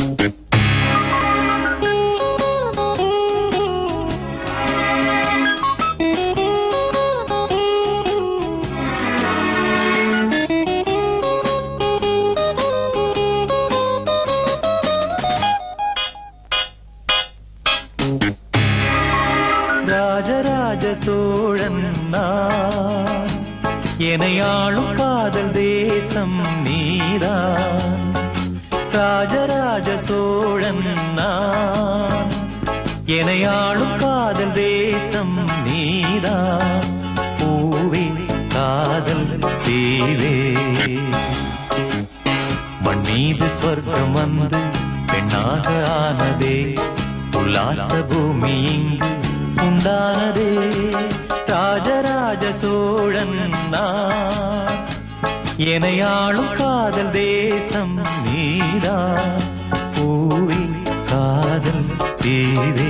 ராஜராஜ சோழன் நான் எனையாளும் காதல் தேசம் நீதான் ராஜராஜ சோழன் நான் எனையாளும் காதல் தேசம் நீதான் பூவே காதல் தீவே மண் மீது சொர்க்கம் வந்து பெண்ணாக ஆனதே உல்லாச பூமி இங்கு உண்டானதே ராஜராஜ சோழன் நான் எனையாளும் காதல் தேசம் நீரா பூவே காதல் தீவே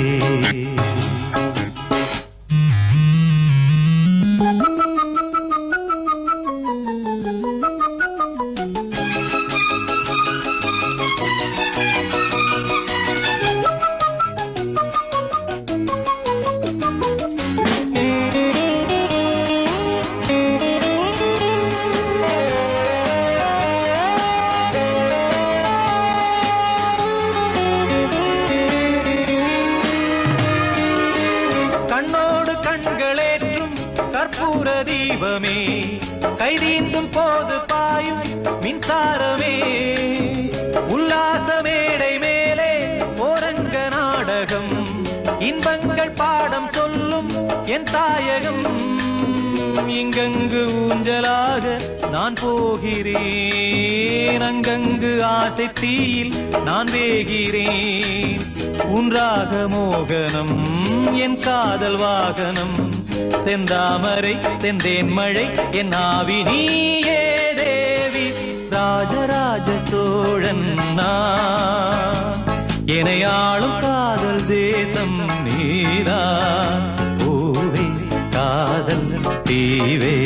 கண்ணோடு கண்களேற்றும் கற்பூர தீபமே கைதீண்டும் போது பாயும் மின்சாரமே உல்லாச மேடை மேலே ஓரங்க நாடகம் இன்பங்கள் பாடம் சொல்லும் என் தாயகம் இங்கங்கு ஊஞ்சலாக நான் போகிறேன் அங்கங்கு ஆசை தீயில் நான் வேகிறேன் உன்றாக மோகனம் என் காதல் வாகனம் செந்தாமரை செந்தேன் மழை என் ஆவி நீயே தேவி ராஜராஜ சோழன் நான் எனையாளும் காதல் தேசம் நீதான் பூவே காதல் தீவே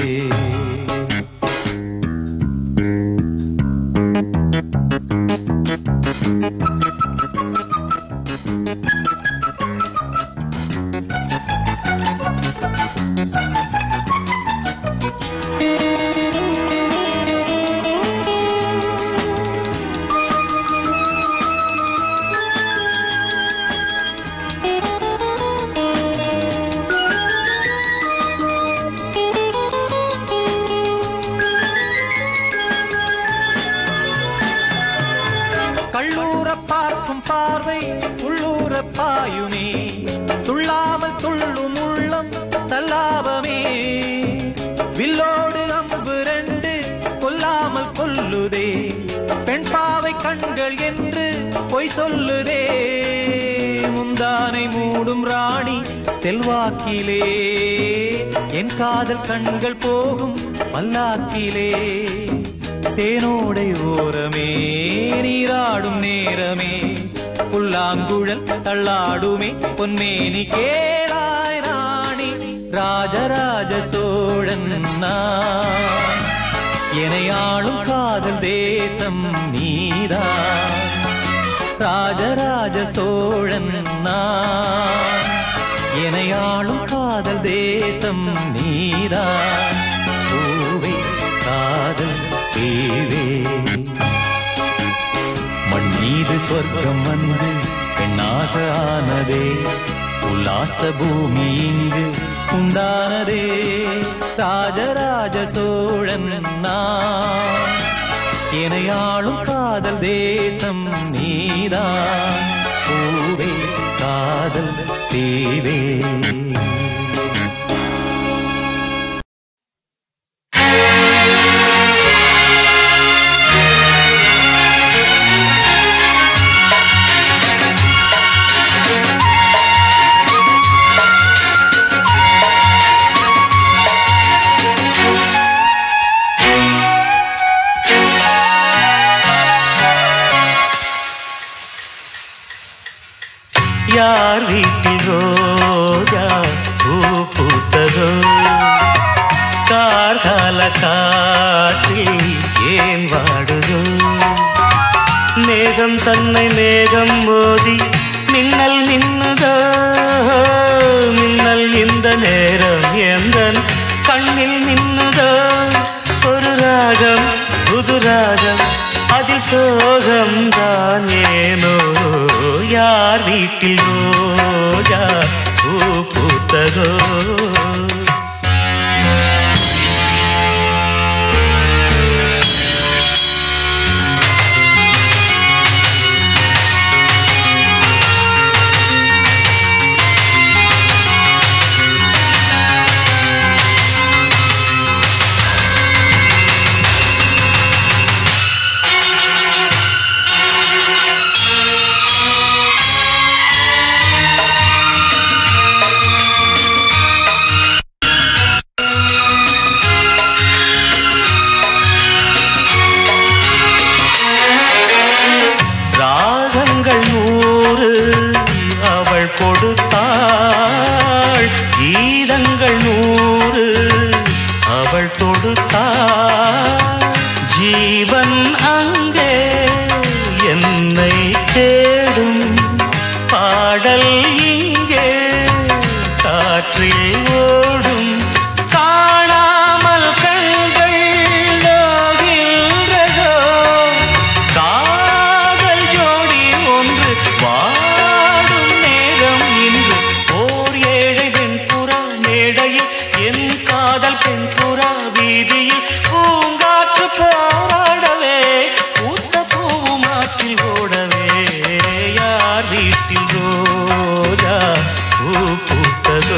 கள்ளூர பார்க்கும் பார்வை உள்ளூர பாயுமே துள்ளாமல் துள்ளும் உள்ளம் சல்லாபமே வில்லோடு அம்பு ரெண்டு கொல்லாமல் கொல்லுதே பெண் பாவை கண்கள் என்று பொய் சொல்லுதே முந்தானை மூடும் ராணி செல்வாக்கிலே என் காதல் கண்கள் போகும் மல்லாக்கிலே தேனோடை ஓரமே நீராடும் நேரமே புல்லாங்குழல் தள்ளாடுமே பொன்மேனி கேளாய் ராணி ராஜராஜ சோழன் நான் எனையாளும் காதல் தேசம் நீதா ராஜராஜ சோழன் நான் எனையாளும் காதல் தேசம் நீதா பூவே காதல் தேவே மண் மீது சொர்க்கம் வந்து பெண்ணாக ஆனதே உல்லாச பூமி இங்கு உண்டானதே ராஜராஜ சோழன் நான் எனையாளும் காதல் தேசம் நீதான் பூவே காதல் தீவே யார் வீட்டில் ரோஜா பூ பூத்ததோ கார்கால காற்றில் ஏன் வாடுதோ மேக மேகம் தன்னை மேகம் மோதி மின்னல் மின்னுதோ மின்னல் இந்த நேரம் எந்த கண்ணில் மின்னுதோ ஒரு ராகம் புது ராகம் அதில் சோகம் தான் ஏனோ யார் வீட்டில் ரோஜா பூ பூத்ததோ ராகங்கள் நூறு அவள் கொடுத்தாள் கீதங்கள் நூறு அவள் தொடுத்தாள் ஜீவன் அங்கே என்னை தேடும் பாடல் இங்கே காற்றில் ஓடும் காணாமல் கண்கள் நோகின்றதோ காதல் ஜோடி ஒன்று வாடும் நேரம் இன்று ஓர் ஏழை வெண்புறா மேடையில் என் காதல் பெண்புறா வீதியில் பூங்காற்று போராடவே பூத்த பூவும் ஆற்றில் ஓடவே யார் வீட்டில் ரோஜா பூ பூத்ததோ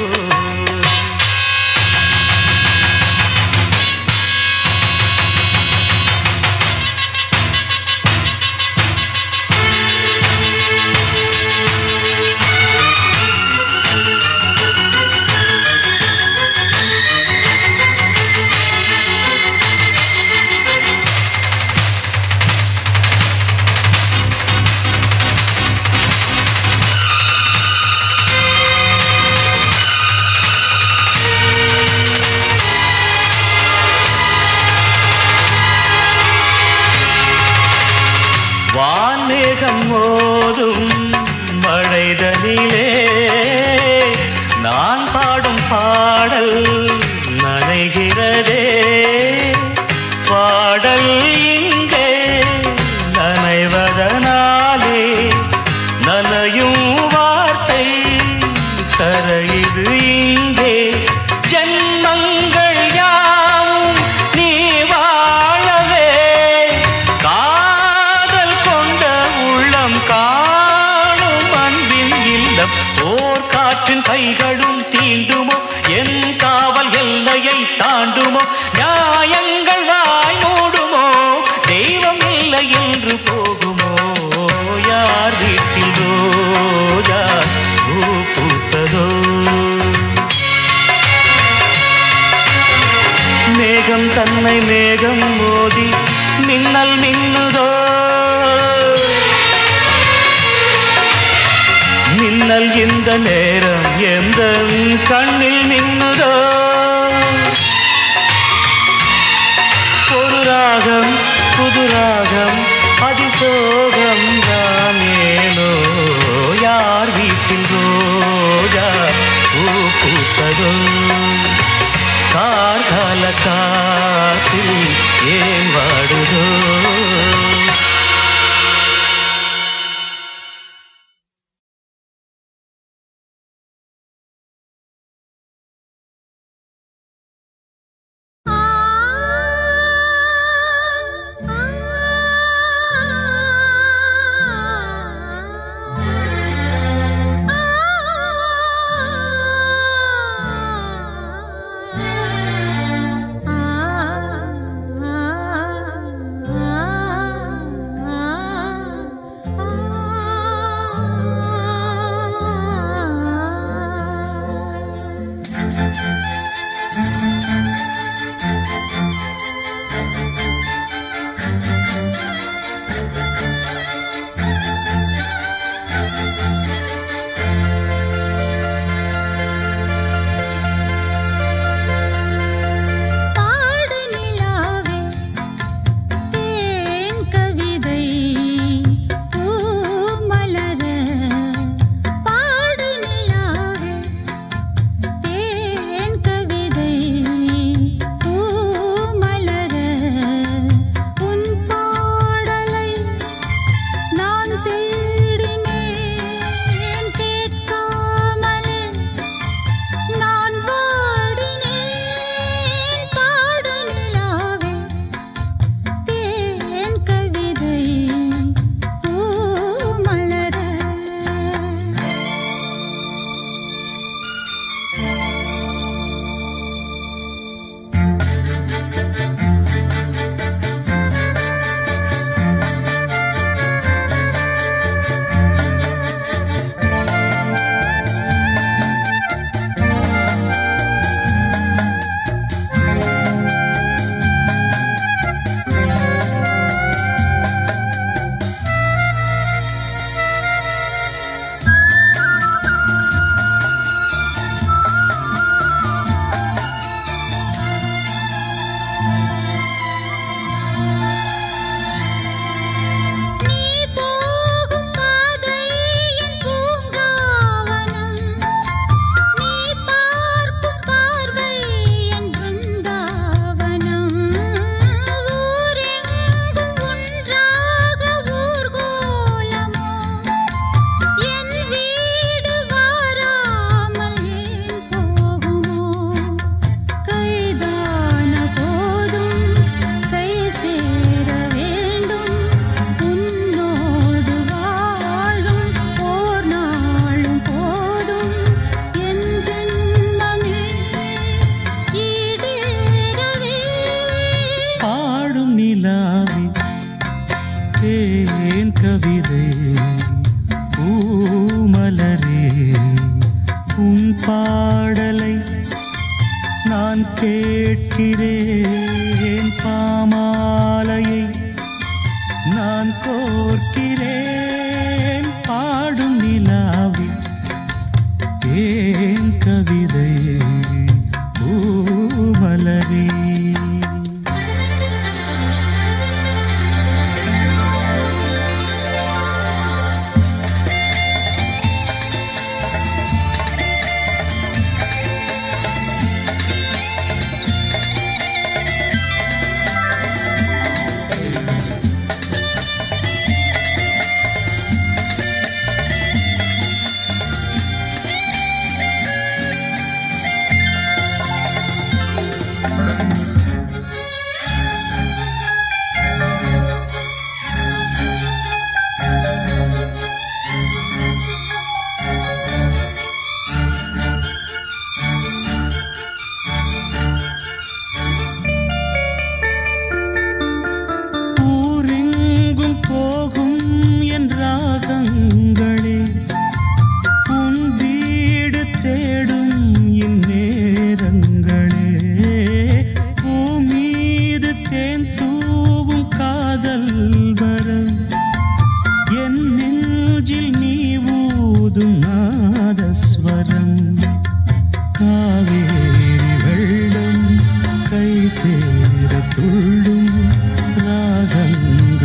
வான்மேகம் மோதும் மழைதனிலே நான் பாடும் பாடல் நனைகிறதே பாடல் இங்கே நனைவதனாலே நனையும் வார்த்தை கரையுது இங்கே ஜென்மங்கள் யாவும் நீ வாழவே காதல் கொண்ட உள்ளம் காணும் அன்பின் இல்லம் ஓர் காற்றின் கைகளும் தீண்டுமோ என் காவல் எல்லையை தாண்டுமோ நியாயங்கள் வாய் மூடுமோ தெய்வம் இல்லை என்று போகுமோ யார் வீட்டில் ரோஜா பூ பூத்ததோ மேகம் தன்னை மேகம் மோதி மின்னல் மின்னுதோ மின்னல் இந்த நேரம் எந்த கண்ணில் மின்னுதோ ஒரு ராகம் புது ராகம் அதிசோகம் தான் ஏனோ யார் வீட்டில் ரோஜா பூ பூத்ததோ கார்கால காற்றில் ஏன் வாடுதோ ஆ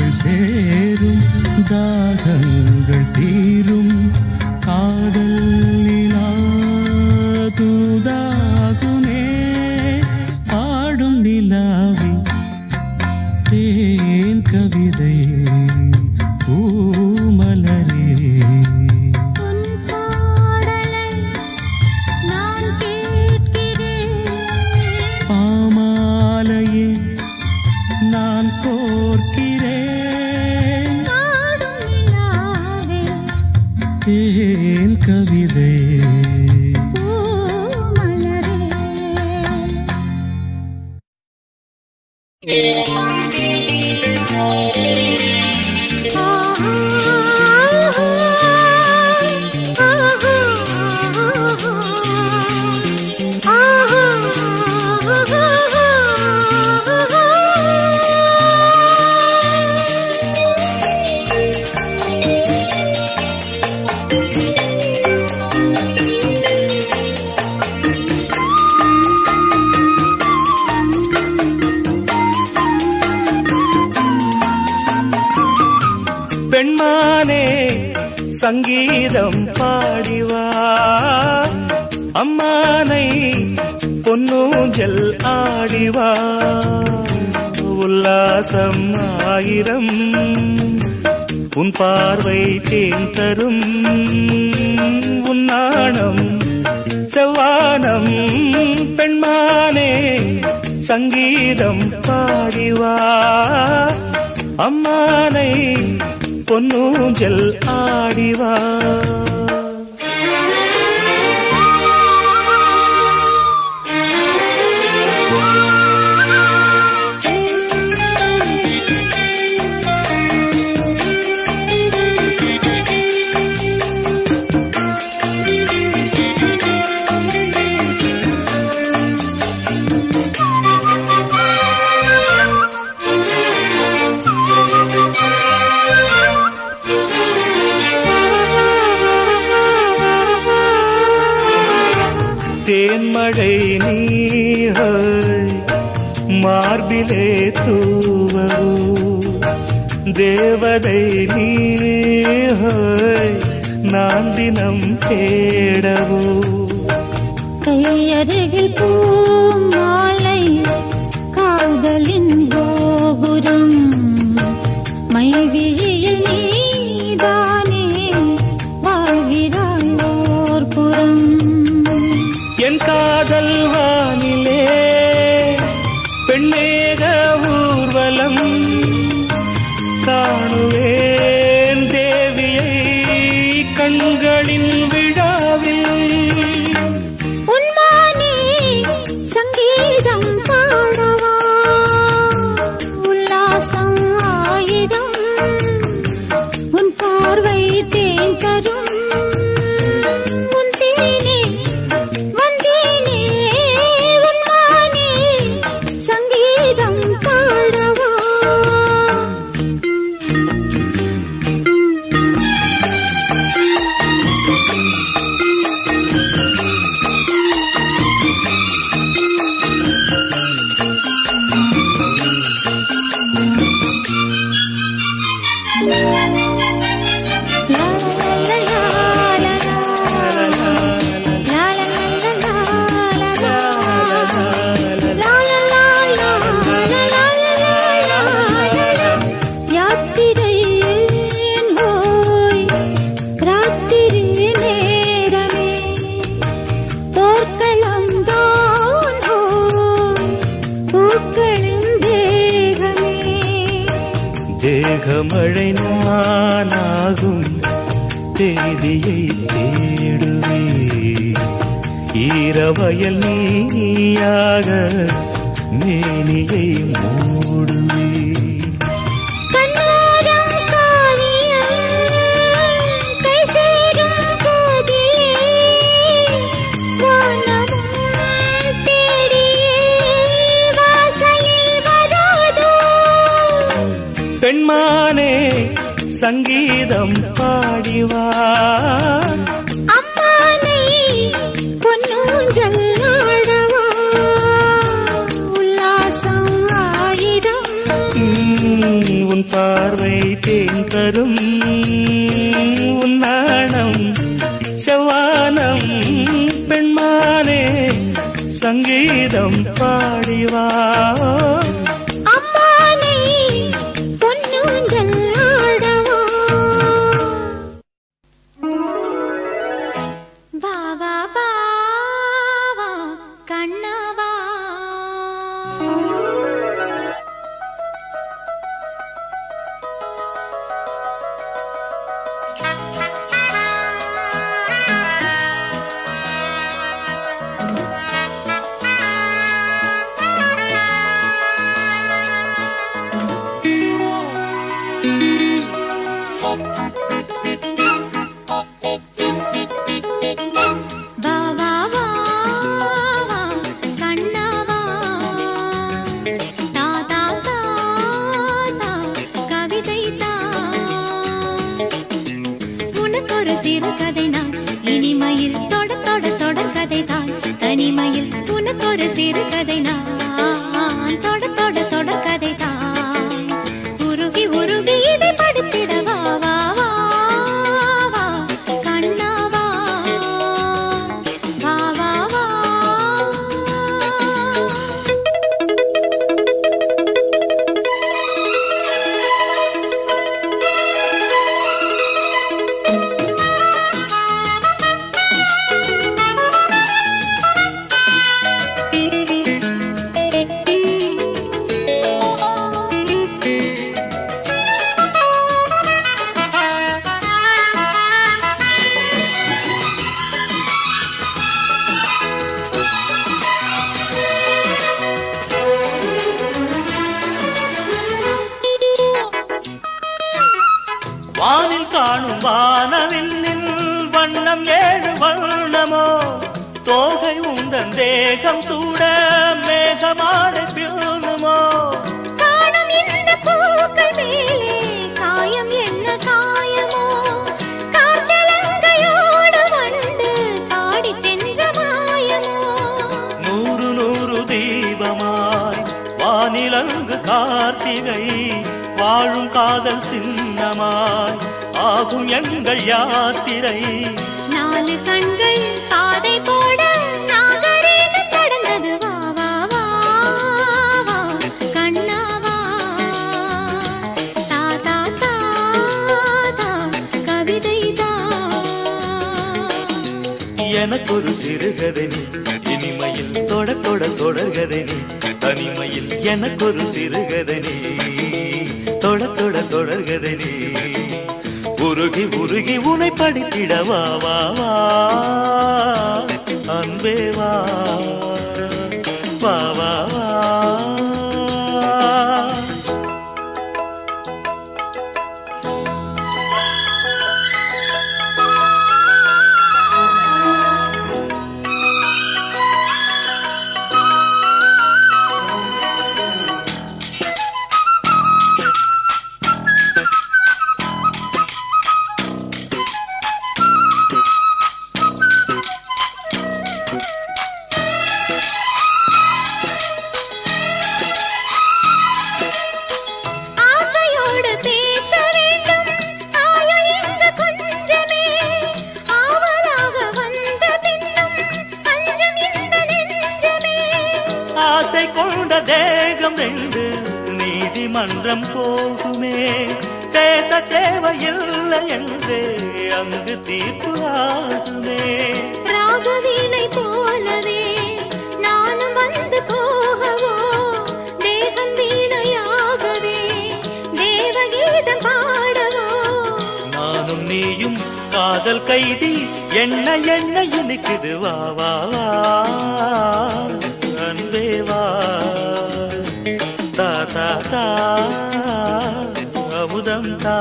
சேரும் தாகங்கள் தீரும் காதல் நிலா தூதாகுமே பாடும் நிலாவி தேன் கவிதை பூமலரே உன் பாடலை நான் கேட்கிறேன் பாமாலையே நான் கோர்க்கிறேன் பாடும் நிலாவே தேன் கவிதை பூமலரே பெண்மானே சங்கீதம் பாடிவா அம்மானை பொன்னூஞ்சல் ஆடிவா உல்லாசம் ஆயிரம் உன் பார்வை தேன் தரும் உன் நாணம் செவ்வானம் பெண்மானே சங்கீதம் பாடிவா அம்மானை பொன்னூஞ்சல் ஆடிவா தேன்மழை நீஹாய் மார்பிலே தூவோ தேவதை நீஹாய் நான் தினம் தேடவோ கையருகில் பூமாலை காதலின் கோபுரம் மைவிழியில் நீதானே வாழ்கிறாய் ஓர் புறம் என் காதல் வானிலே பெண்ணேக ஊர்வலம் காணுவேன் தேவியை கண்களின் விழாவில் உன்மானே சங்கீதம் பாடவா உல்லாசம் ஆயிரம் உன் பார்வை தேன் தரும் உன் தேனே வந்தேனே உன்மானே சங்கீதம் பாடவா தேகமழை நானாகும் தேதியை தேடுவே ஈரவயல் நீயாக மேனியை மூடுவே கண்ணோரம் காவியம் கை சேரும் போதிலே வானமும் தேடியே வாசலில் வராதோ பெண்மானே சங்கீதம் பாடிவா அம்மானை பொன்னூஞ்சல் ஆடவா உல்லாசம் ஆயிரம் உம், உன் பார்வை தேன் தரும் உன்னாணம் செவ்வானம் பெண்மானே சங்கீதம் பாடிவா அம்மானை பொன்னூஞ்சல் ஆடவா வா வா வா வா கண்ணவா வா வா வா வா கண்ணவா தா தா தா தா கவிதை தா உனக்கு ஒரு சிறு கதை நான் இனிமையில் தொட தொட தொடர் கதை தான் தனிமையில் உனக்கு ஒரு சிறு கதை நான் தொட தொட தொடர் கதை தான் உருகி உருகி இதை படித்திட வா வா வா வா கண்ணாவா வா வா வா வானில் காணும் வானவில்லின் வண்ணம் ஏழு வண்ணமோ தோகை உந்தன் தேகம் சூட மேகமாடை பியூனுமோ காணும் இந்த பூக்கள் மேலே காயம் என்ன காயமோ காற்றலங்கையோடு வண்டு பாடிச் சென்ற மாயமோ நூறு நூறு தீபமாய் வானிலங்கு கார்த்திகை வாழும் காதல் சின்னமாய் ஆகும் எங்கள் யாத்திரை நாலு கண்கள் பாதை போட நாகரீகம் கடந்தது வா வா வா வா கண்ணாவா தா தா தா தா கவிதை தா எனக்கொரு சிறுகதை நீ இனிமையில் தொட தொட தொடர்கதை நீ தனிமையில் எனக்கொரு சிறுகதை நீ தொட தொட தொடர்கதை நீ உருகி உருகி உனை படித்திட வா வா வா அன்பே வா வா வா வா ஆசையோடு பேச வேண்டும் ஆயுள் இந்த கொஞ்சமே ஆவலாக வந்த பின்னும் அஞ்சம் இந்த நெஞ்சமே ஆசை கொண்ட தேகம் ரெண்டு நீதிமன்றம் போகுமே பேச தேவையில்லை என்றே அங்கு தீர்ப்பு ஆகுமே ராகவீணை போலவே நானும் வந்து போகவோ தேவன் வீணையாகவே தேவகீதம் பாடவோ நானும் நீயும் காதல் கைதி என்ன என்ன இனிக்குது வா வா வா அன்பே வா தா தா தா அமுதம் தா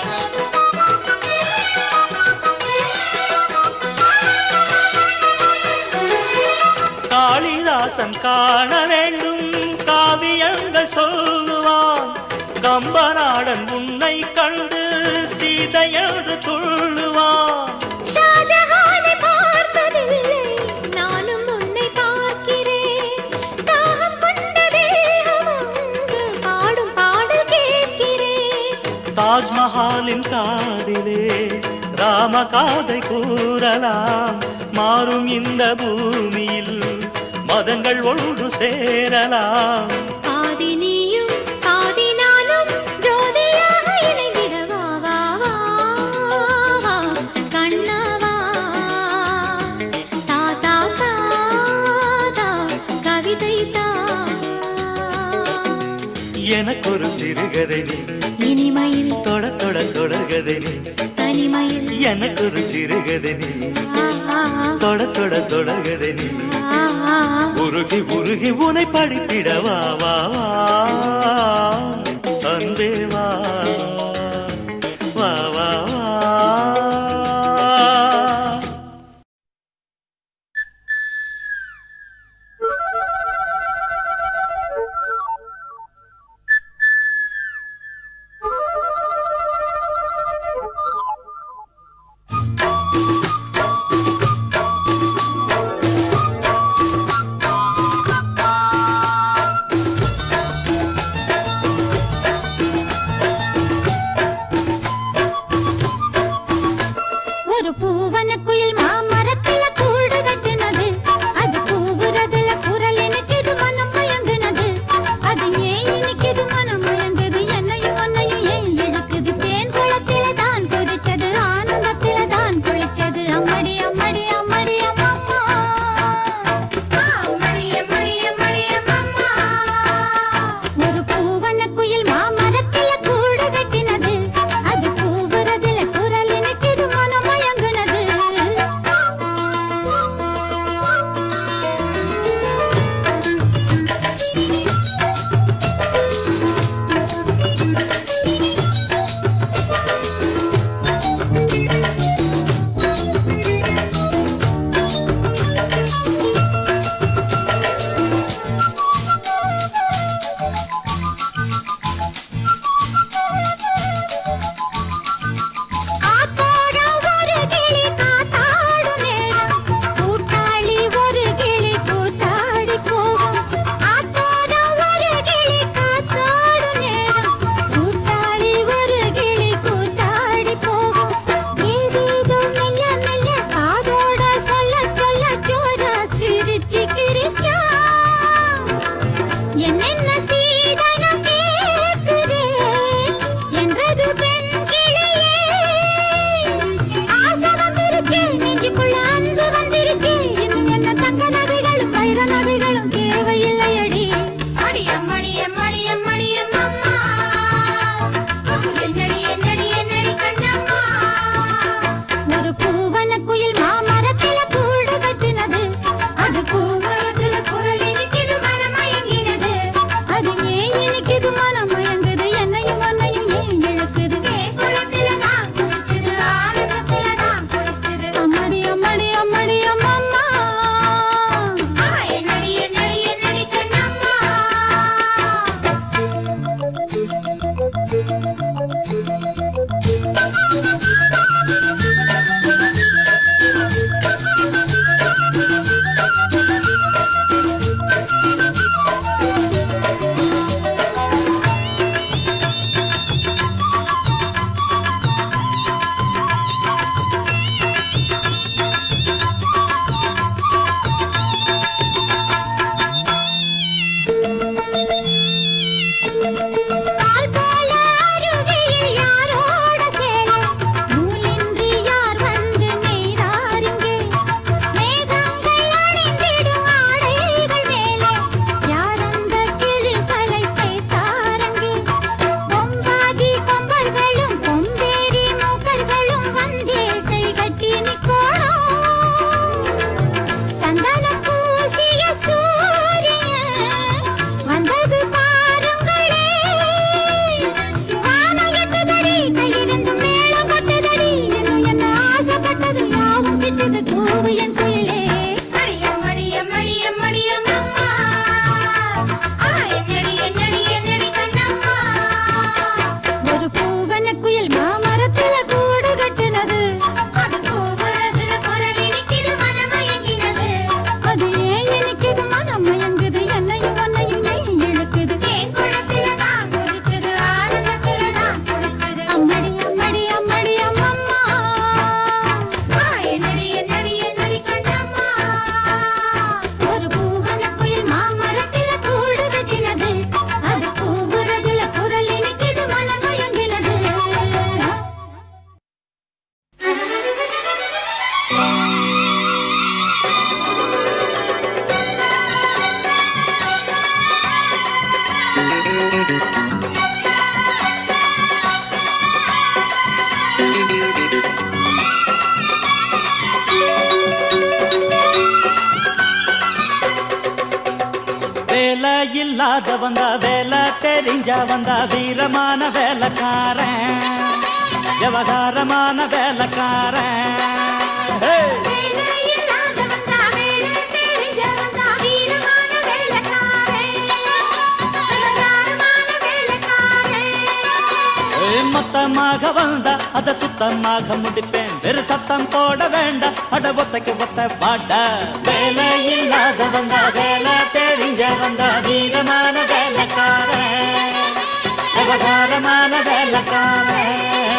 ஆ கண்ணதாசன் காண வேண்டும் காவியங்கள் சொல்லுவான் கம்பநாடன் உன்னை கண்டு சீதையென்று துள்ளுவான் ஷாஜஹானை பார்த்ததில்லை நானும் உன்னை பார்க்கிறேன் தாகம் கொண்ட தேகம் அங்கு பாடும் பாடல் கேட்கிறேன் தாஜ்மஹாலின் காதிலே ராம காதை கூறலாம் மாறும் இந்த பூமியில் மதங்கள் ஒன்று சேரலாம் பாதி நீயும் பாதி நானும் ஜோதியாக இணைந்திட வா வா வா வா கண்ணவா தா தா தா தா கவிதை தா எனக்கொரு சிறுகதை நீ இனிமையில் தொட தொட தொடர்கதை நீ தனிமையில் எனக்கொரு சிறுகதை நீ ஆ, ஆ, தொட தொட தொடர்கதை நீ ஆ, ஆ, உருகி உருகி உனை படித்திட வா வா வா அன்பே வா வா வா வா ஆ இல்லாத வந்தா வேலை தெரிஞ்ச வந்தா வீரமான வேலைக்காரன் விவகாரமான வேலைக்காரன் ஹே! ஏய், மொத்தமாக வந்தா அத சுத்தமாக முடிப்பேன் வெறு சத்தம் போட வேண்டாம் அட ஒத்தைக்கு ஒத்த பாட வேலை இல்லாத வந்தா வேலை தெரிஞ்ச வந்தா வீரமான வேலைக்காரன் விவகாரமான வேலைக்காரன்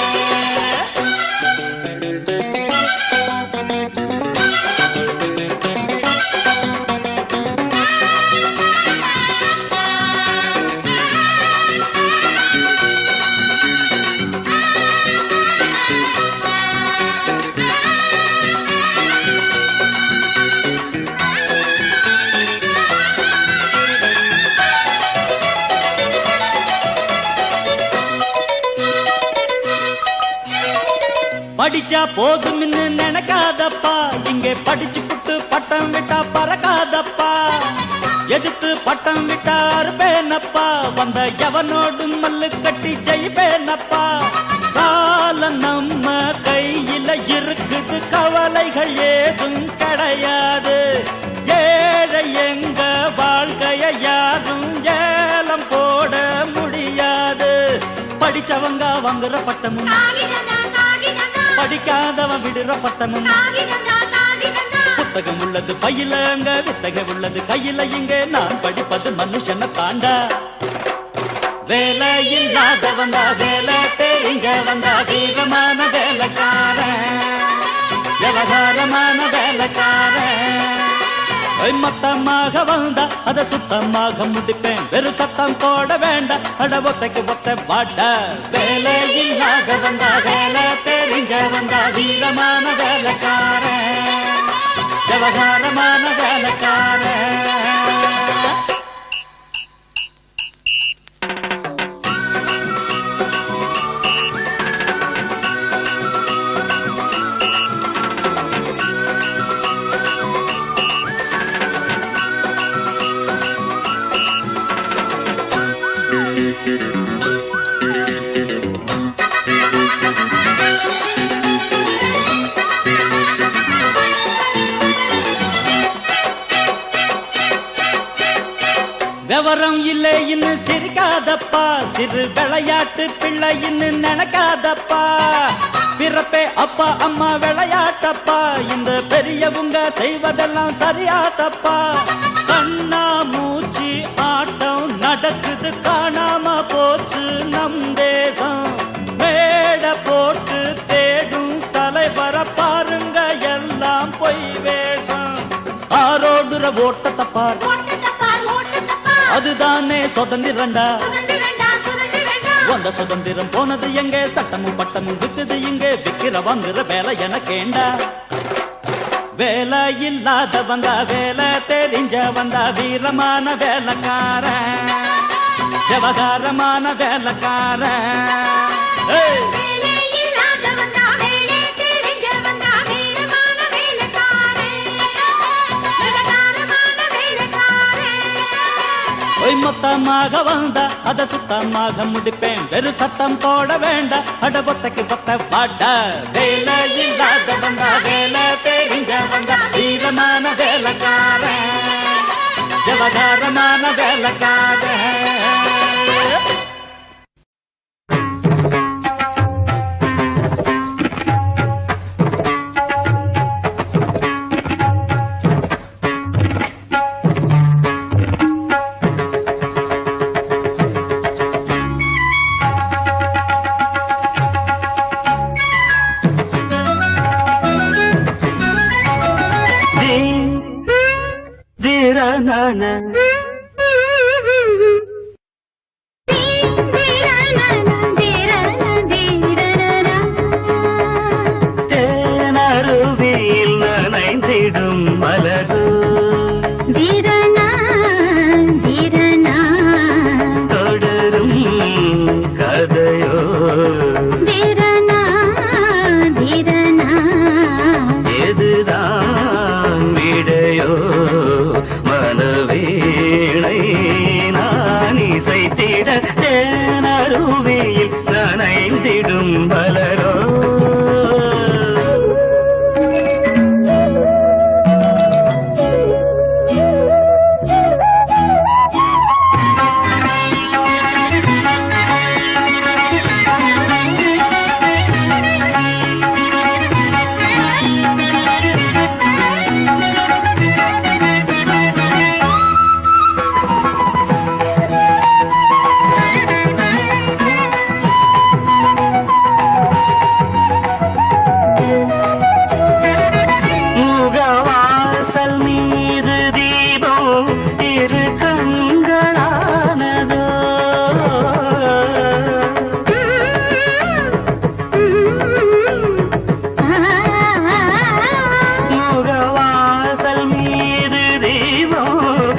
படிச்சா போதும்னு நினைக்காதப்பா இங்கே படிச்சு புட்டு பட்டம் விட்டா பறக்காதப்பா எதிர்த்து பட்டம் விட்டா அறுப்பேனப்பா வந்த எவனோடு மல்லு கட்டி ஜெயிப்பேனப்பா காலம் நம்ம கையில இருக்குது கவலைகள் ஏதும் கிடையாது ஏழை எங்க வாழ்க்கைய யாரும் ஏலம் போட முடியாது படிச்சவங்க வாங்குற பட்டமும் படிக்காதவன் விடுற பட்டமும் புத்தகம் உள்ளது பையில அங்க வித்தகம் உள்ளது கையில இங்க நான் படிப்பது மனுஷனை தாண்டா வேலை இல்லாத வந்தா வேலை தெரிஞ்ச வந்தா வீரமான வேலைக்காரன் விவகாரமான வேலைக்காரன் ஐய், மொத்தமாக வந்தா அத சுத்தமாக முடிப்பேன் வெறும் சத்தம் போட வேண்டாம் அட ஒத்தைக்கு ஒத்த வாட வேலை இல்லாத வந்தா வேலை தெரிஞ்ச வந்தா வீரமான வேலைக்காரன் விவகாரமான வேலைக்காரன் விவரம் இல்லை இன்னும் சிரிக்காதப்பா சிறு விளையாட்டு பிள்ளை இன்னும் நினைக்காதப்பா பிறப்பே அப்பா அம்மா விளையாட்டப்பா இந்த பெரியவங்க செய்வதெல்லாம் சரியாதப்பா கண்ணா மூச்சு ஆட்டம் நடக்குது காணாம போச்சு நம் தேசம் மேட போட்டு தேடும் தலைவர பாருங்க எல்லாம் பொய் வேஷம் ஆரோடுற ஓட்டத்தை பாரு அதுதானே சுதந்திரண்டா வந்த சுதந்திரம் போனது எங்க சட்டமும் பட்டமும் விக்குது இங்க விக்கிற வாங்குற வேலை எனக்கேண்டா வேலை இல்லாத வந்தா வேலை தெரிஞ்ச வந்தா வீரமான வேலைக்காரன் விவகாரமான வேலைக்காரன் ஏய்! ஒய் மொத்தமாக வந்தா அத சுத்தமாக முடிப்பேன் வெறு சத்தம் போட வேண்டாம் அட பொத்தைக்கு பொத்த பாட வேலை இல்லாத வந்தா வேலை தெரிஞ்ச வந்தா வீரமான வேலைக்காரன் விவகாரமான வேலைக்காரன் தீரனான தேனருவியில் நனைந்திடும் மலரு தொடரும் கதையோ எதுதான் விடையோ மனவே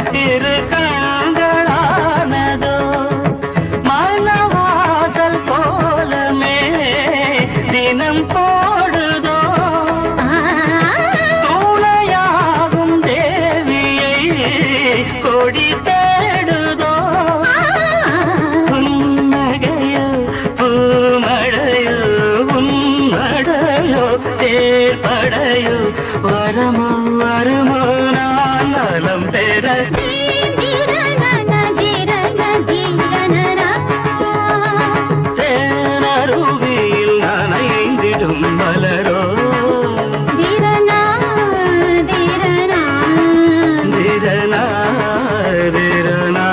இரு கண்களானதோ மனவாசல் கோலமே தினம் போடுதோ துணையாகும் தேவியை கொடி தேடுதோ புன்னகையோ பூமழையோ உன்னடையோ தேர்படையோ வரமோ வருமோ நான் நலம் பெற தேனருவியில் நனைந்திடும் மலரோ திரனா திரனா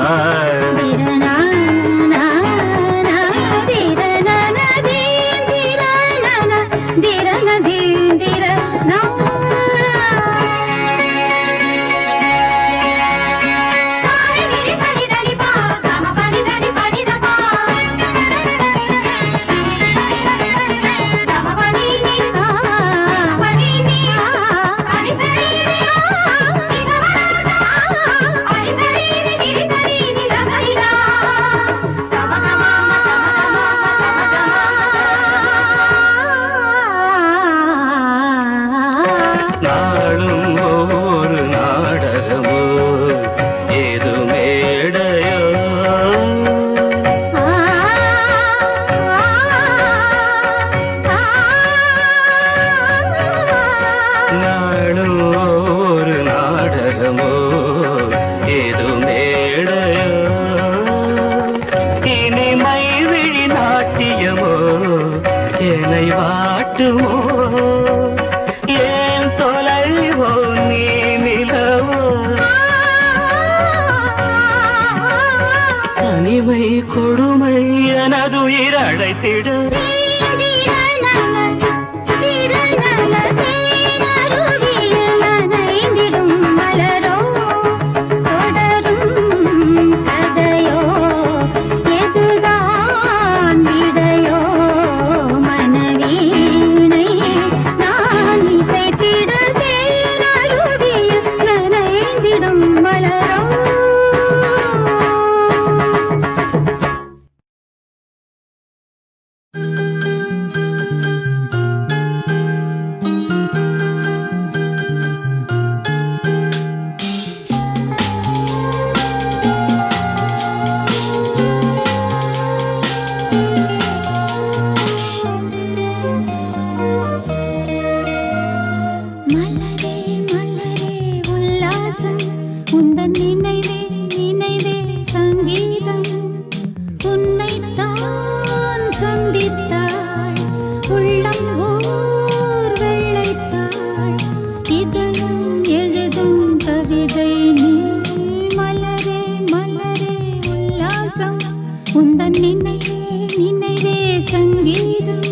நாளும் ஒரு நாடகமோ ஏது மேடையோ நாளும் ஒரு நாடகமோ ஏது மேடையோ இனிமை விழி நாட்டியமோ என்னை வாட்டுமோ ஏன் தொலைவோ நீ நிலவோ தனிமை கொடுமை எனதுயிர் அழைத்திட மலரே மலரே உல்லாசம் உந்தன் நினைவே நினைவே சங்கீதம் உன்னைத்தான் சந்தித்தாள் உள்ளம் ஓர் வெள்ளைத்தாள் இதயம் எழுதும் கவிதை நீ மலரே மலரே உல்லாசம் உந்தன் நினைவே நினைவே சங்கீதம்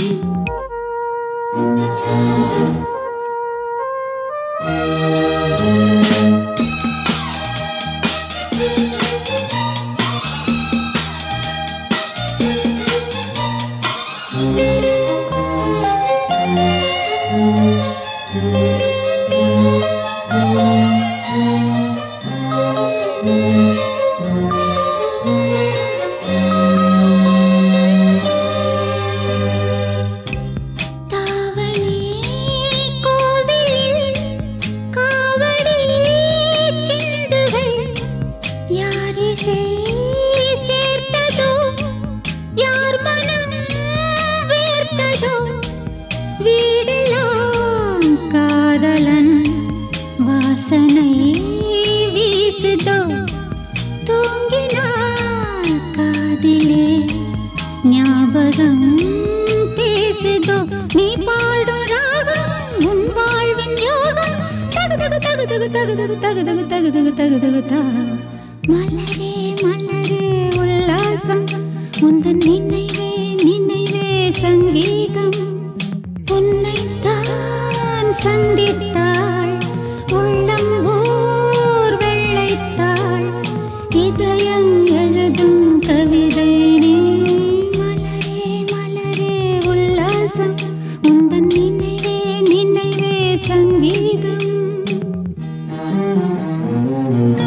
தாவணி கோவிலில் காவடி செண்டுகள் யாரிசை சேர்த்ததோ யார் மனம் வேர்த்ததோ வீடெல்லாம் காதலன் வாசனை வீசுதோ தூங்கினாள் காதிலே ஞாபகம் பேசுதோ நீ பாடும் ராகம் உன் வாழ்வின் யோகம் தகு தகு தகு தகு தகு தகு தகு தகு தகு தகு தகு தா மலரே மலரே உல்லாசம் உந்தன் நினைவே நினைவே சங்கீதம் உன்னைத்தான் சந்தித்தாள் உள்ளம் ஓர் வெள்ளைத்தாள் இதயம் எழுதும் கவிதை நீ மலரே மலரே உல்லாசம் உந்தன் நினைவே நினைவே சங்கீதம்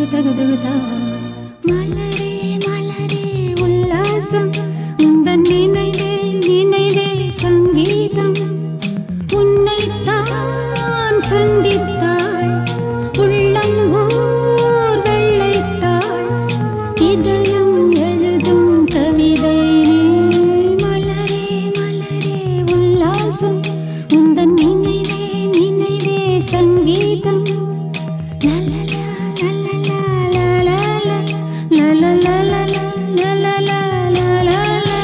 தகுதகுதா மலரே மலரே உல்லாசம் உந்தன் நினைவே நினைவே சங்கீதம் உன்னைத்தான் சந்தித்தாள் உள்ளம் ஊர் வெள்ளைத்தாள் இதயம் எழுதும் கவிதை நீ. மலரே மலரே உல்லாசம் உந்தன் நினைவே நினைவே சங்கீதம் லலலா, லலலா, லலலா, லலலா, லலலா, லலலா, லலலா.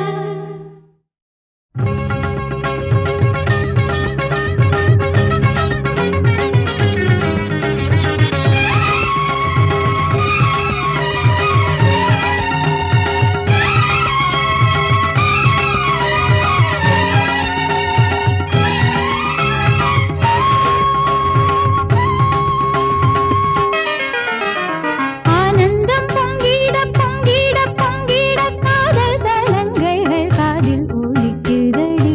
ஆனந்தம் பொங்கிட பொங்கிட பொங்கிட காதல் தலங்கள் காதில் ஒலிக்குதடி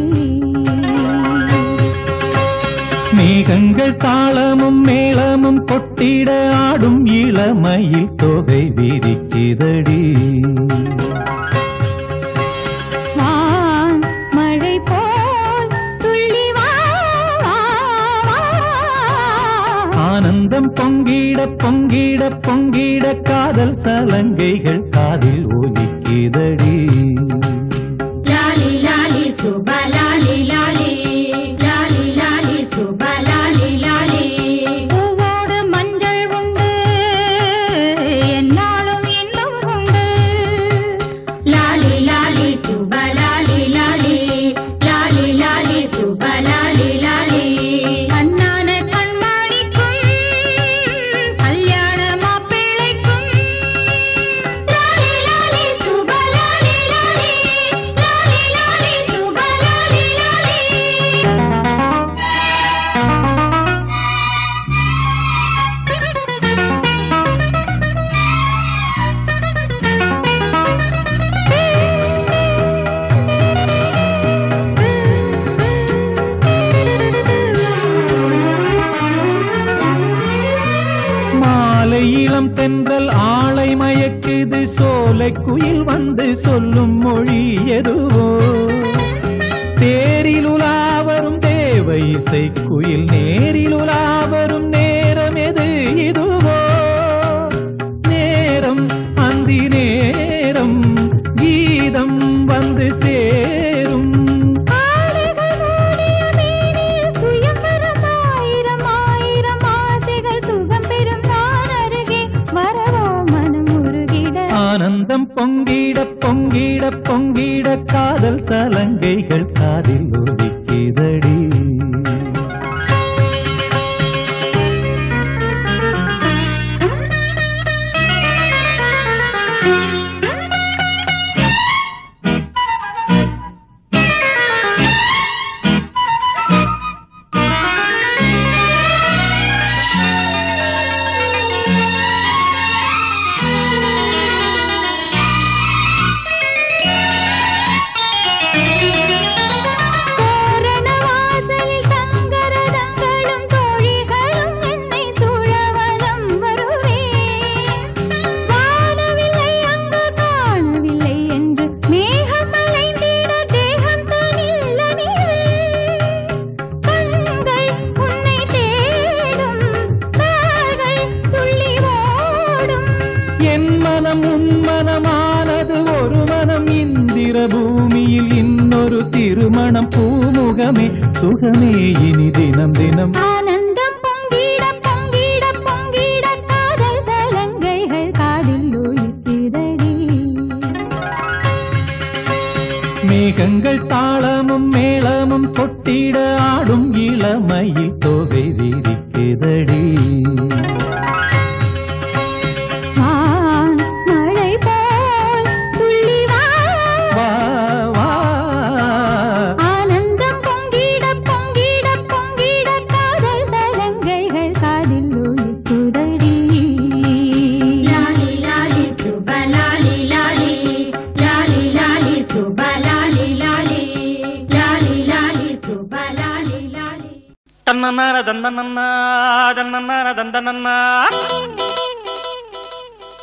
மேகங்கள் தாளமும் மேளமும் கொட்டிட ஆடும் இளமையில் தொகை விரிக்கிறடி வான் மழை போல் துள்ளி வா வா, வா. ஆனந்தம் பொங்கிட பொங்கிட பொங்கிட காதல் சலங்கைகள் காதில் ஒலிக்கிறடி லாலி லாலி சுப லாலி லாலி லாலி லாலி சுப லாலி லாலி பூவோடு மஞ்சள் உண்டு என்னாலும் இன்பம் உண்டு லாலி லாலி சுப லாலி லாலி லாலி லாலி சுப லாலி லாலி கண்ணான கண்மணிக்கும் கல்யாண மாப்பிள்ளைக்கும் லாலி லாலி சுப லாலி லாலி லாலி லாலி சுப லாலி மாலை இளம் தென்றல் ஆளை மயக்குது சோலை குயில் வந்து சொல்லும் மொழி எதுவோ தேரில் உலாவரும் தேவ இசை குயில் நேரில் உலாவரும் நேரம் எது இதுவோ நேரம் அந்தி நேரம் கீதம் வந்து சேரும் ஆடைகள் மூடிய மேனியில் சுயம்பரம் ஆயிரம் ஆயிரம் ஆசைகள் சுகம் பெறும் நான் அருகே வரவோ மனம் உருகிட ஆனந்தம் பொங்கிட பொங்கிட பொங்கிட காதல் சலங்கைகள் காதில் ஒலிக்குதடி தோரண வாசலில் தங்கரதங்களும் தோழிகளும் என்னை சூழவலம் வருவேன் வாழவில்லை அங்கு காணவில்லை என்று மேகம் அலைந்திட தேகம் தனில்ல கண்கள் உன்னை தேடும் கால்கள் துள்ளி ஓடும் என் மனம் உன் மனமானது ஒரு மனம் இந்திர பூமியில் இன்னொரு திருமணம் பூமுகமே சுகமே இனி தினம் தினம் ஆனந்தம் பொங்கிட பொங்கிட பொங்கிட காதல் தலங்கைகள் காதில் ஒலிக்குதடி மேகங்கள் தாளமும் மேளமும் கொட்டிட ஆடும் இளமையில் தொகை விரிக்குதடி வான் மழை போல் துள்ளி வா வா வா ஆனந்தம் பொங்கிட பொங்கிட பொங்கிட காதல் தலங்கைகள் காதில் ஒலிக்குதடி லாலி லாலி சுப லாலி லாலி லாலி லாலி சுப லாலி லாலி லாலி லாலி சுப லாலி லாலி தன்னன்னார தந்தனன்னா தன்னன்னார தந்தனன்னா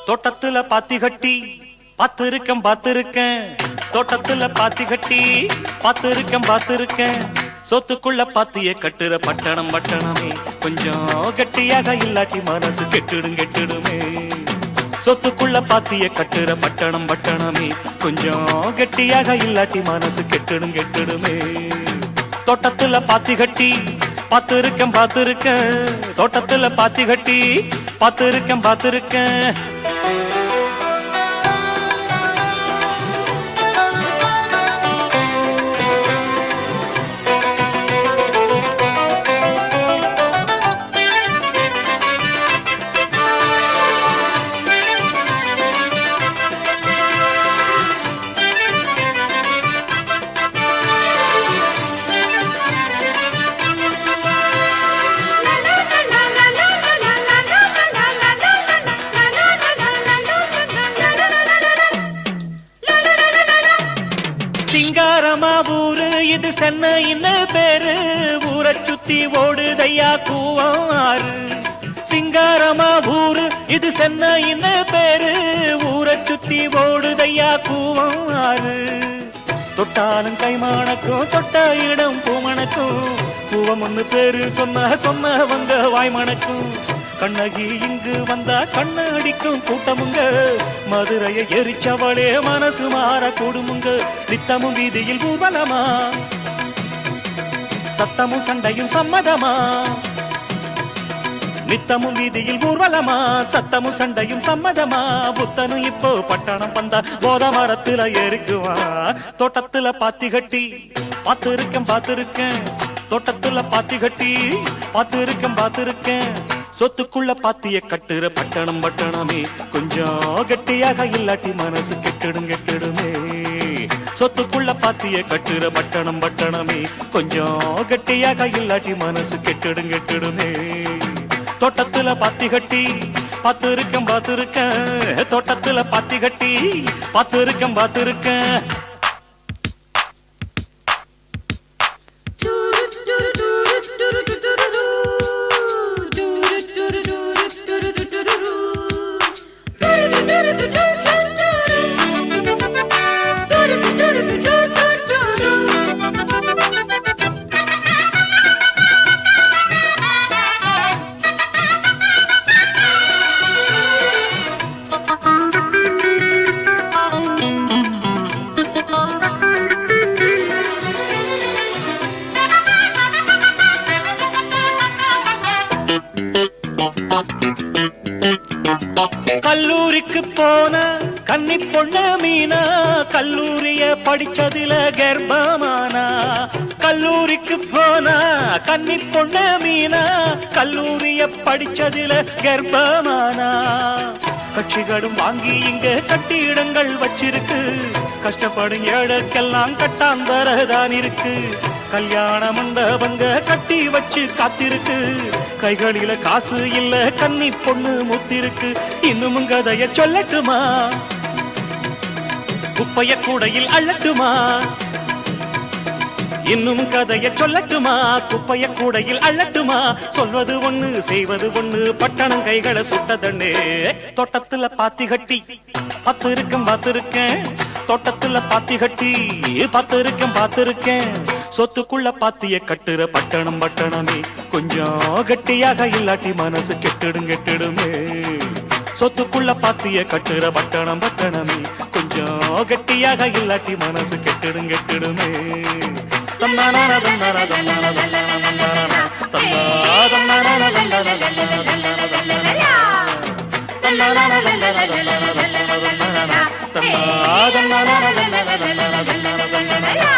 தோட்டத்துல பாத்தி கட்டி பாத்திருக்கேன் பாத்திருக்கேன் தோட்டத்துல பாத்தி கட்டி பாத்திருக்கேன் பாத்திருக்கேன் சொத்துக்குள்ள பாத்திய கட்டுற பட்டணம் பட்டணமே கொஞ்சம் கெட்டியாக இல்லாட்டி மனசு கெட்டுடும் கெட்டுடுமே சொத்துக்குள்ள பாத்திய கட்டுற பட்டணம் பட்டணமே கொஞ்சம் கெட்டியாக இல்லாட்டி மனசு கெட்டுடும் கெட்டுடுமே தோட்டத்துல பாத்தி கட்டி பாத்திருக்கேன் பாத்திருக்கேன் தோட்டத்துல பாத்தி கட்டி பாத்திருக்கேன் பாத்திருக்கேன் சிங்காரமா ஊரு இது சென்னைன்னு பேரு ஊரை சுத்தி ஓடுதையா கூவம் ஆறு சிங்காரமா ஊரு இது சென்னைன்னு பேரு ஊரை சுத்தி ஓடுதையா கூவம் ஆறு தொட்டாலும் கைமானக்கும் தொட்ட இடம் பூமணக்கும் பூவம் ஒண்ணு பேரு சொன்ன சொன்ன வந்த வாய்மணக்கும் கண்ணகி இங்கு வந்தா கண்ண அடிக்கும் கூட்டமுங்க மதுரையை எரிச்சவளே மனசு மாற கூடுமுங்க நித்தமும் வீதியில் ஊர்வலமா சத்தமும் சண்டையும் சம்மதமா நித்தமும் வீதியில் ஊர்வலமா சத்தமும் சண்டையும் சம்மதமா புத்தனும் இப்போ பட்டணம் வந்தா போத மரத்துல ஏறிக்குவா தோட்டத்துல பாத்தி கட்டி பார்த்து இருக்கேன் பார்த்து இருக்கேன் தோட்டத்துல பாத்தி கட்டி பார்த்து இருக்கேன் பார்த்து இருக்கேன் சொத்துக்குள்ள பாத்திய கட்டுற பட்டணம் பட்டணமே கொஞ்சம் கெட்டியாக இல்லாட்டி மனசு கெட்டிடும் கெட்டிடுமே சொத்துக்குள்ள பாத்திய கட்டுற பட்டணம் பட்டணமே கொஞ்சம் கெட்டியாக இல்லாட்டி மனசு கெட்டிடும் கெட்டிடுமே தோட்டத்துல பாத்தி கட்டி பார்த்து இருக்கேன் பார்த்து இருக்கேன் தோட்டத்துல பாத்தி கட்டி பார்த்து இருக்கேன் பார்த்து இருக்கேன் கல்லூரிக்கு போன கன்னி பொண்ணு மீனா கல்லூரிய படிச்சதுல கர்ப்பமானா கல்லூரிக்கு போனா கன்னி பொண்ணு மீனா கல்லூரிய படிச்சதுல கர்ப்பமானா கட்சிகளும் வாங்கி இங்க கட்டிடங்கள் வச்சிருக்கு கஷ்டப்படும் ஏழைக்கெல்லாம் கட்டாந்தரதான் இருக்கு கல்யாண மண்டபங்க கட்டி வச்சு காத்திருக்கு கைகளில காசு இல்ல கன்னி பொண்ணு முத்திருக்கு இன்னும் கதைய சொல்லட்டுமா குப்பைய கூடையில் அள்ளட்டுமா இன்னும் கதைய சொல்லட்டுமா குப்பைய கூடையில் அள்ளட்டுமா சொல்வது ஒண்ணு செய்வது ஒண்ணு பட்டணம் கைகளை சுட்டதண்ணே தோட்டத்துல பாத்தி கட்டி பத்து இருக்கும் பார்த்திருக்கேன் தோட்டத்துல பாத்தி கட்டி பத்து இருக்கும் பார்த்திருக்கேன் சொத்துக்குள்ள பாத்திய கட்டுற பட்டணம் பட்டணமே கொஞ்சம் கட்டியாக இல்லாட்டி மனசு கெட்டிடும் கெட்டிடுமே சொத்துக்குள்ள பாத்திய கட்டுற பட்டணம் பட்டணமே கொஞ்சம் கெட்டியாக இல்லாட்டி மனசு கெட்டிடும் கெட்டிடுமே தன்னானா தன்னானா தன்னானா தன்னானா தன்னானா தன்னா தன்னானா தன்னானா தன்னானா தன்னானா தன்னானா தன்னானா தன்னானா தன்னானா தன்னானா தன்னானா தன்னா தன்னானா தன்னானா தன்னானா தன்னானா தன்னானா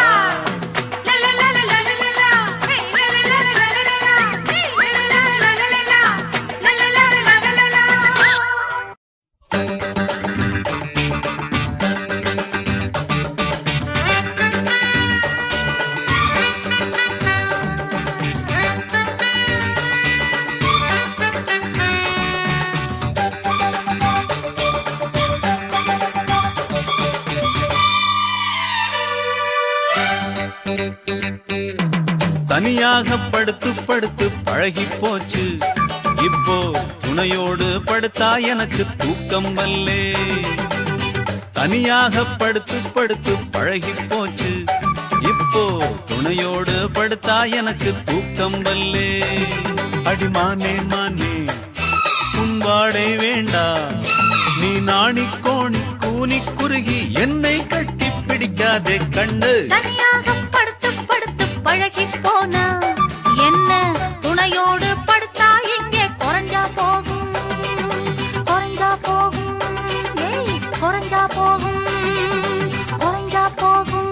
தனியாக படுத்து படுத்து பழகி போச்சு இப்போ துணை துணையோடு படுத்தா எனக்கு தூக்கம் வல்லே தனியாக படுத்து படுத்து பழகி போச்சு இப்போ துணையோடு படுத்தா எனக்கு தூக்கம் வல்லே அடிமானே மானே உன் வாடை வேண்டா நீ நாணி கோணி கூனி குறுகி என்னை கட்டி பிடிக்காதே கண்டு தனியாக படுத்து படுத்து பழகி போனா என்ன துணையோடு படுத்தா இங்கே குறைஞ்சா போகும் குறைஞ்சா போகும் ஏய், குறைஞ்சா போகும் குறைஞ்சா போகும்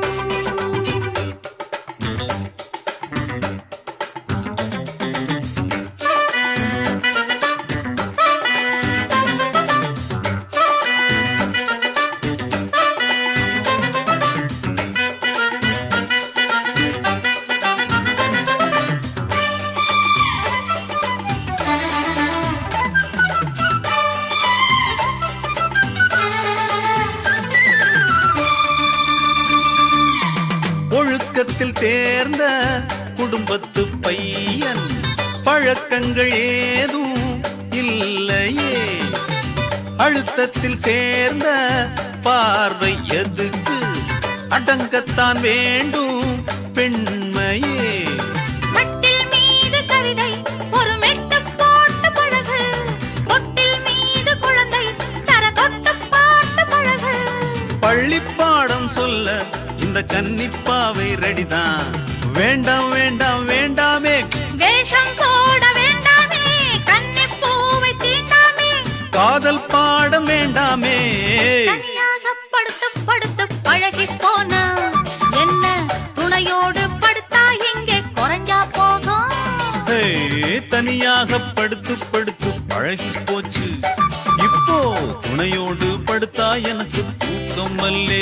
ஒழுக்கத்தில் தேர்ந்த குடும்பத்து பையன் பழக்கங்கள் ஏதும் இல்லையே அழுத்தத்தில் சேர்ந்த பார்வை எதுக்கு அடங்கத்தான் வேண்டும் பெண்மையே மட்டில் மீது கவிதை ஒரு மெட்டு போட்டு பழகு பொட்டில் மீது குழந்தை தர தொட்டு பாட்டு பழகு பள்ளிப்பாடம் சொல்ல இந்த கன்னிப்பாவை ரெடிதான் வேண்டாம் வேண்டாம் வேண்டாமே வேஷம் போட வேண்டாமே கன்னி பூவை தீண்டாமே காதல் பாடம் வேண்டாமே தனியாக படுத்து படுத்து பழகி போனா என்ன துணையோடு படுத்தா இங்கே குறைஞ்சா போகும் ஹே, தனியாக படுத்து படுத்து பழகி போச்சு இப்போ துணையோடு படுத்தா எனக்கு தூக்கம் வல்லே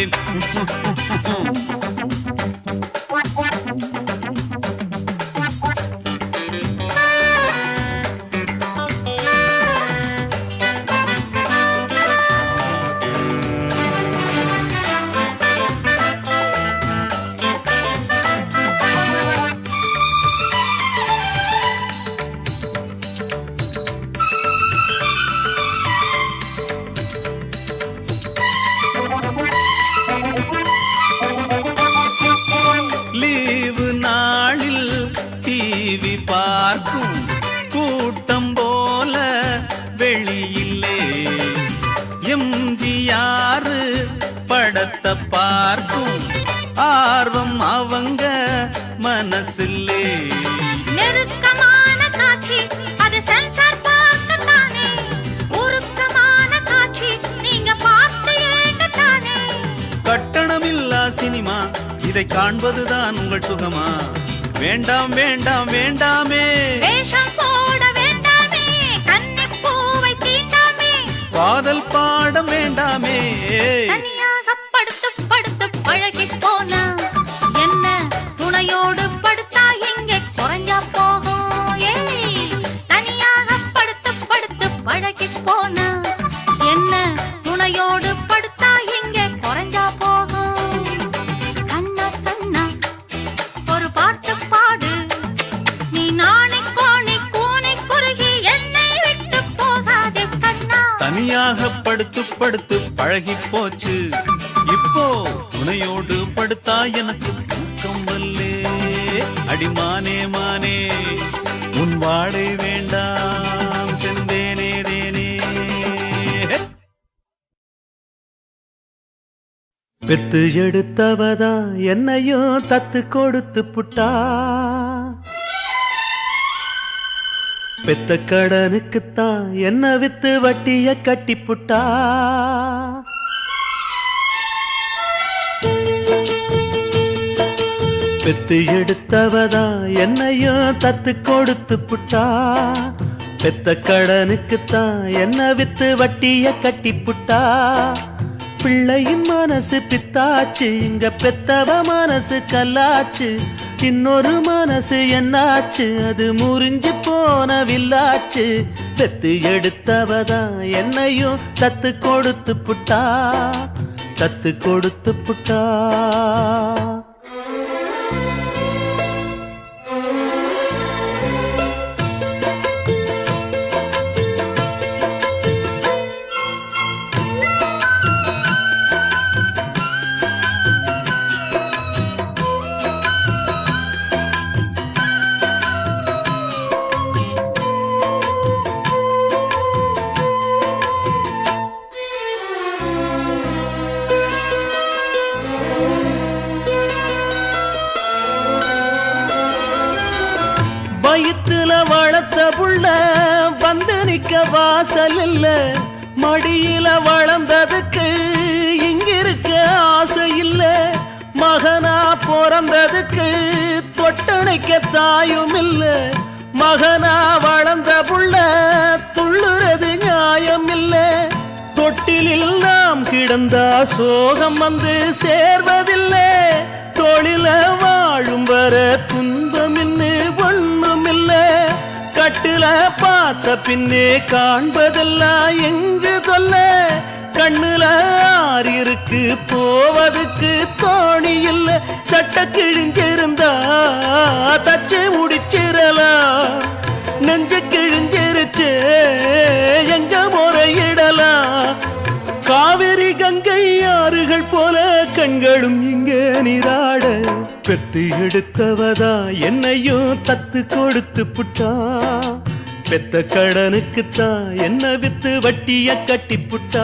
லீவு நாளில் டிவி பார்க்கும் கூட்டம் போல வெளியிலே எம்ஜிஆர் படத்தை பார்க்கும் ஆர்வம் அவங்க மனசில்லே நெருக்கமான காட்சி அது சென்சார் பார்க்கத்தானே உருக்கமான காட்சி நீங்க பார்த்து ஏங்கத்தானே கட்டணமில்லா சினிமா இதை காண்பதுதான் உங்கள் சுகமா வேண்டாம் வேண்டாம் வேண்டாமே வேஷம் போட வேண்டாமே கன்னி பூவை தீண்டாமே காதல் பாடம் வேண்டாமே தனியாக படுத்து படுத்து பழகி போனா என்ன துணையோடு படுத்தா இங்கே குறைஞ்சா போகும் ஏய் தனியாக படுத்து படுத்து பழகி போனா என்ன துணையோடு படுத்தா இங்கே குறைஞ்சா போகும் கண்ணா கண்ணா ஒரு பாட்டு பாடு நீ நாணி கோணி கூனி குறுகி என்னை விட்டு போகாதே கண்ணா தனியாக படுத்து படுத்து பழகி போச்சு இப்போ துணையோடு படுத்தா எனக்கு தூக்கம் வல்லே அடிமானே மானே உன் வாடை வேண்டாம் செந்தேனே தேனே பெத்து எடுத்தவதா என்னையும் தத்து கொடுத்து புட்டா பெத்த கடனுக்குத்தான் என்ன வித்து வட்டிய கட்டி புட்டா பெத்து எடுத்தவதா என்னையும் தத்து கொடுத்து புட்டா பெத்த கடனுக்குத்தான் என்ன வித்து வட்டிய கட்டி புட்டா பிள்ளையின் மனசு பித்தாச்சு இங்க பெத்தவ மனசு கல்லாச்சு இன்னொரு மனசு என்னாச்சு அது முறிஞ்சு போன வில்லாச்சு பெத்து எடுத்தவதா என்னையும் தத்து கொடுத்து புட்டா தத்து கொடுத்து புட்டா புள்ள வந்து நிக்க வாசல் இல்ல மடியில வளர்ந்ததுக்கு இங்கிருக்க ஆசை இல்ல மகனா பிறந்ததுக்கு தொட்டணைக்க தாயும் இல்ல மகனா வளர்ந்த புள்ள துள்ளுறது நியாயம் இல்ல தொட்டிலில் நாம் கிடந்தா சோகம் வந்து சேர்வதில்லை தொழில வாழும் வர துன்பம் இன்னு ஒண்ணுமில்ல கட்டுல பார்த்த பின்னே காண்பதெல்லாம் எங்கு தொல்ல கண்ணுல ஆறு இருக்கு போவதுக்கு தோணி இல்ல சட்ட கிழிஞ்சிருந்தா தச்சு முடிச்சிடலாம் நெஞ்சு கிழிஞ்சிருச்சு எங்க முறையிடலாம் காவிரி கங்கை ஆறுகள் போல கண்களும் இங்க நீராட பெத்து எடுத்தவதா என்னையும் தத்து கொடுத்து புட்டா பெத்த கடனுக்குத்தான் என்ன வித்து வட்டிய கட்டி புட்டா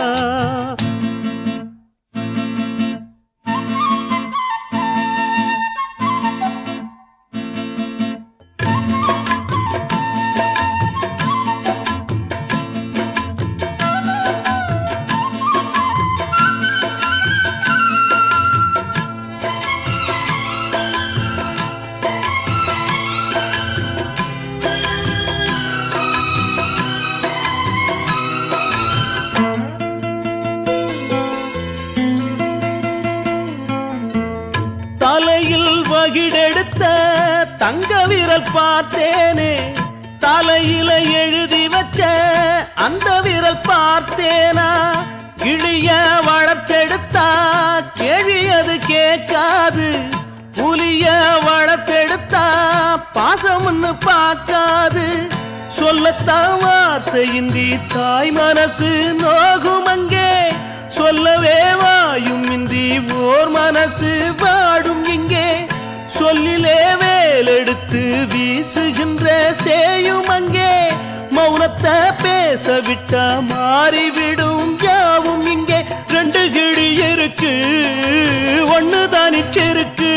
தலையில் வகிடெடுத்த தங்க விரல் பார்த்தேனே தலையில எழுதி வச்ச அந்த விரல் பார்த்தேனா கிளிய வளர்த்தெடுத்தா கேள்வி அது கேட்காது புலிய வளர்த்தெடுத்தா பாசம்னு பார்க்காது சொல்லத்தான் வார்த்தையின்றி தாய் மனசு நோகும் அங்கே சொல்லவே வாயும் இன்றி ஓர் மனசு வாடும் இங்கே சொல்லிலே வேலெடுத்து வீசுகின்ற சேயும் அங்கே மௌனத்தை பேச விட்டா மாறிவிடும் யாவும் இங்கே ரெண்டு கிளி இருக்கு ஒண்ணு தானிச்சிருக்கு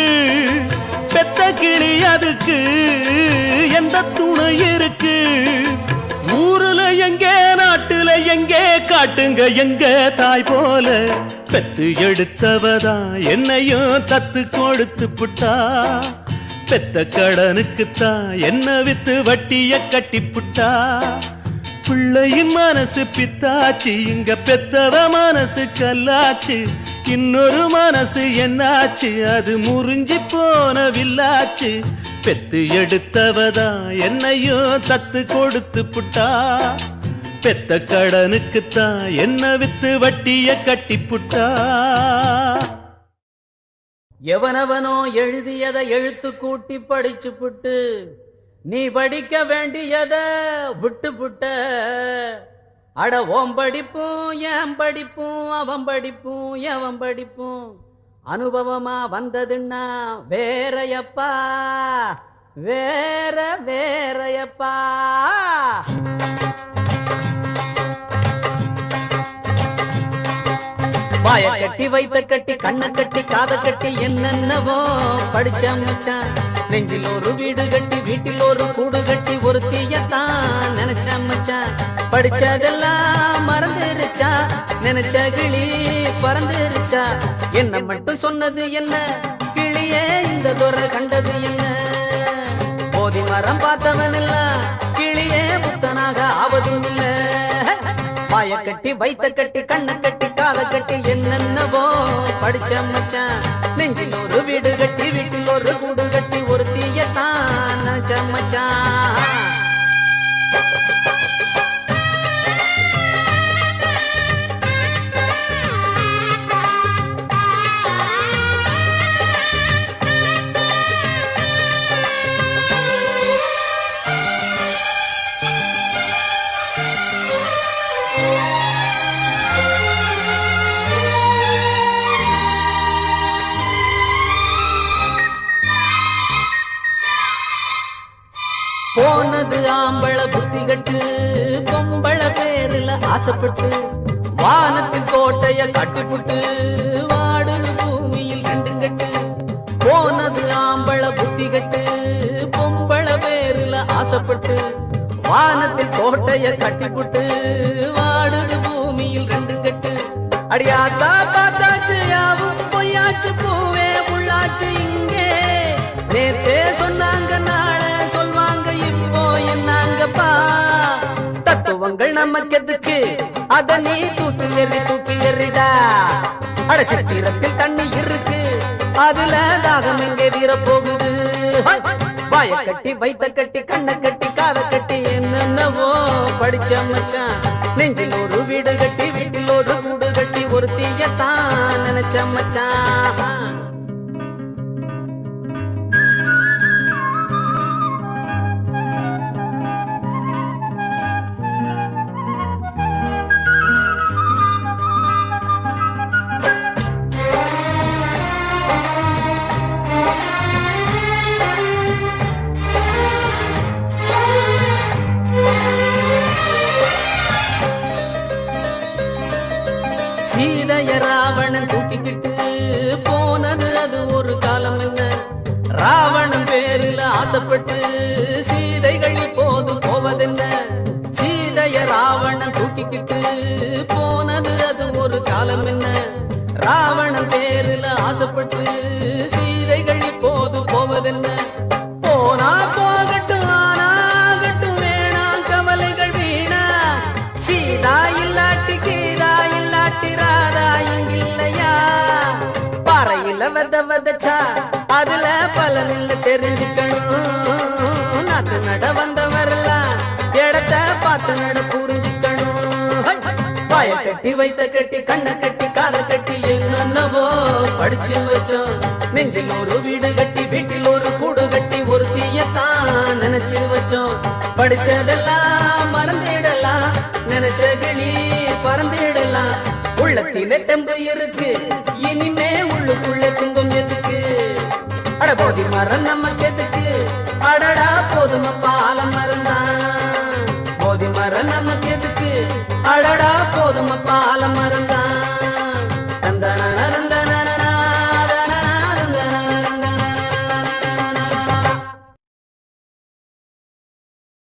பெத்த கிளி அதுக்கு எந்த துணை இருக்கு ஊருல எங்கே நாட்டுல எங்கே காட்டுங்க எங்க தாய் போல பெத்து எடுத்தவதா என்னையும் தத்து கொடுத்து புட்டா பெத்த கடனுக்குத்தான் என்ன வித்து வட்டிய கட்டி புட்டா பிள்ளையின் மனசு பித்தாச்சு இங்க பெத்தவ மனசு கல்லாச்சு இன்னொரு மனசு என்னாச்சு அது முறிஞ்சி போன வில்லாச்சு பெத்து எடுத்தவதா என்னையும் தத்து கொடுத்து புட்டா பெத்த கடனுக்குத்தான் என்ன வித்து வட்டிய கட்டி புட்டா எவனவனோ எழுதியதை எழுத்து கூட்டி படிச்சு புட்டு நீ படிக்க வேண்டியத விட்டு புட்ட அட ஓம் படிப்பும் என் படிப்பும் அவன் படிப்பும் எவன் படிப்பும் அனுபவமா வந்ததுன்னா வேறையப்பா வேற வேறையப்பா வாய கட்டி வைத்த கட்டி கண்ணை கட்டி காத கட்டி என்னென்னவோ படிச்ச மச்சான் நெஞ்சில் ஒரு வீடு கட்டி வீட்டில் ஒரு கூடு கட்டி ஒரு தீயத்தான் நினைச்ச மச்சான் படிச்சதெல்லாம் மறந்துருச்சா நினைச்ச கிளி பறந்துருச்சா என்ன மட்டும் சொன்னது என்ன கிளியே இந்த துறை கண்டது என்ன போதி மரம் பார்த்தவன் இல்ல கிளியே புத்தனாக ஆவதும் இல்ல வாய கட்டி வைத்த கட்டி கண்ணை கட்டி காத கட்டி என்னென்னவோ படிச்ச மச்சான் நெஞ்சில் ஒரு வீடு கட்டி வீட்டில் ஒரு கூடு கட்டி ஒரு தீயத்தான் நினைச்ச மச்சான் போனது ஆம்பள புத்தி கட்டு பொம்பள பேருல ஆசைப்பட்டு வானத்தில் கோட்டைய கட்டுப்புட்டு வாடுது பூமியில் ரெண்டு கட்டு போனது ஆம்பள புத்தி கட்டு பொம்பள பேருல ஆசைப்பட்டு வானத்தில் கோட்டைய கட்டிப்புட்டு வாடுது பூமியில் ரெண்டு கட்டு அடியாத்தா பார்த்தாச்சு யாவும் பொய்யாச்சு பூவே உள்ளாச்சு இங்கே நேத்தே சொன்னாங்க நாள சொல்வாங்க இப்போ என்னாங்கப்பா தத்துவங்கள் நமக்கு எதுக்கு அத நீ தூக்கி எறி தூக்கி எறிடா அட சித்திரத்தில் தண்ணி இருக்கு அதுல தாகம் எங்கே தீர போகுது ஹை! வாய கட்டி வைத்த கட்டி கண்ணை கட்டி காதை கட்டி என்னென்னவோ படிச்ச மச்சான் நெஞ்சில் ஒரு வீடு கட்டி வீட்டில் ஒரு கூடு கட்டி ஒரு தீயத்தான் நினைச்ச மச்சான் சீதைய ராவணன் தூக்கிக்கிட்டு போனது அது ஒரு காலம் என்ன ராவணன் பேரில் ஆசைப்பட்டு சீதைகள் இப்போது போவதென்ன சீதைய ராவணன் தூக்கிக்கிட்டு போனது அது ஒரு காலம் என்ன ராவணன் பேரில் ஆசைப்பட்டு சீதைகள் இப்போது போவதென்ன போனா போகட்டும் ஆனாகட்டும் வேணாம் கவலைகள் வீணா சீதா இல்லாட்டி கீதா இல்லாட்டி ராதா இங்கில்லையா பாறையில வெத வெதச்சா அதுல பலன் இல்ல தெரிஞ்சுக்கணும் நாத்து நட வந்தவரெல்லாம் இடத்த பார்த்து நட புரிஞ்சுக்கணும் ஹை! வாய கட்டி வைத்த கட்டி கண்ணை கட்டி காதை கட்டி என்னென்னவோ படிச்சு வச்சோம் நெஞ்சில் ஒரு வீடு கட்டி வீட்டில் ஒரு கூடு கட்டி ஒரு தீயத்தான் நினைச்சு வச்சோம் படிச்சதெல்லாம் மறந்திடலாம் நினைச்ச கிளி பறந்திடலாம் உள்ளத்திலே தெம்பு இருக்கு இனிமே உள்ளுக்குள்ள துன்பம் எதுக்கு அட போதி மரம் நமக்கு எதுக்கு அடடா போதும பால மறந்தான் போதி மரம் நமக்கு எதுக்கு அடடா போதும பால மறந்தான்